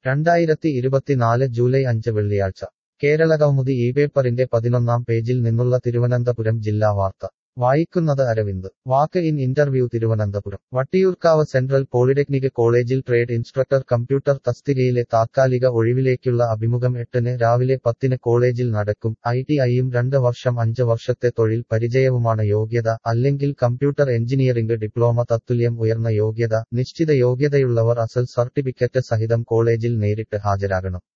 രണ്ടായിരത്തി ഇരുപത്തിനാല് ജൂലൈ അഞ്ച് വെള്ളിയാഴ്ച കേരളകൗമുദി ഈ പേപ്പറിന്റെ പതിനൊന്നാം പേജിൽ നിന്നുള്ള തിരുവനന്തപുരം ജില്ലാ വാർത്ത വായിക്കുന്നത് Aravind walk in interview Thiruvananthapuram Vattiyoorkavu central polytechnic കോളേജിൽ ട്രേഡ് ഇൻസ്ട്രക്ടർ കമ്പ്യൂട്ടർ തസ്തികയിലെ താത്കാലിക ഒഴിവിലേക്കുള്ള അഭിമുഖം എട്ടിന് രാവിലെ പത്തിന് കോളേജിൽ നടക്കും ഐ ടി ഐയും രണ്ട് വർഷം അഞ്ച് വർഷത്തെ തൊഴിൽ പരിചയവുമാണ് യോഗ്യത അല്ലെങ്കിൽ കമ്പ്യൂട്ടർ എഞ്ചിനീയറിംഗ് ഡിപ്ലോമ തത്തുല്യം ഉയർന്ന യോഗ്യത നിശ്ചിത യോഗ്യതയുള്ളവർ അസൽ സർട്ടിഫിക്കറ്റ് സഹിതം കോളേജിൽ നേരിട്ട് ഹാജരാകണം